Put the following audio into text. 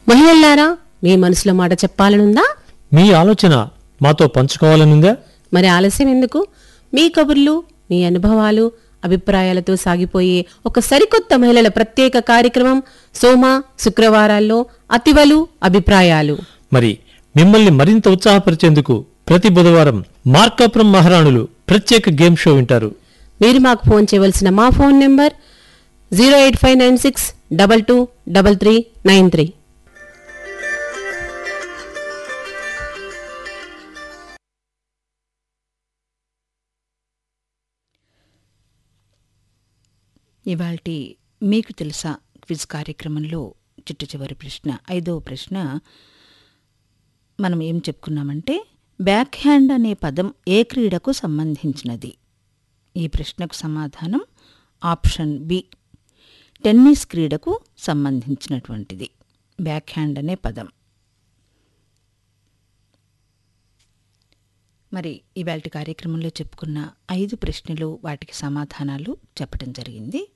మహిళల్లారా మీ మనసులో మాట చెప్పాలనుందా మీ ఆలోచన మాతో పంచుకోవాలనుందా మరి ఆలస్యం ఎందుకు మీ కబుర్లు మీ అనుభవాలు అభిప్రాయాలతో సాగిపోయే ఒక సరికొత్త మహిళల ప్రత్యేక కార్యక్రమం సోమ శుక్రవారాల్లో అతివలు అభిప్రాయాలు మరి మిమ్మల్ని మరింత ఉత్సాహపరిచేందుకు ప్రతి బుధవారం మార్కాపురం మహారాణులు ప్రత్యేక గేమ్ షో వింటారు మీరు మాకు ఫోన్ చేయవలసిన మా phone number zero eight five nine six double two double three nine three ఇవాల్టి మీకు తెలుసా క్విజ్ కార్యక్రమంలో చిట్టు చివరి ప్రశ్న ఐదవ ప్రశ్న మనం ఏం చెప్పుకున్నామంటే బ్యాక్ హ్యాండ్ అనే పదం ఏ క్రీడకు సంబంధించినది ఈ ప్రశ్నకు సమాధానం ఆప్షన్ బి టెన్నిస్ క్రీడకు సంబంధించినటువంటిది బ్యాక్ హ్యాండ్ అనే పదం మరి ఇవాళ కార్యక్రమంలో చెప్పుకున్న ఐదు ప్రశ్నలు వాటికి సమాధానాలు చెప్పడం జరిగింది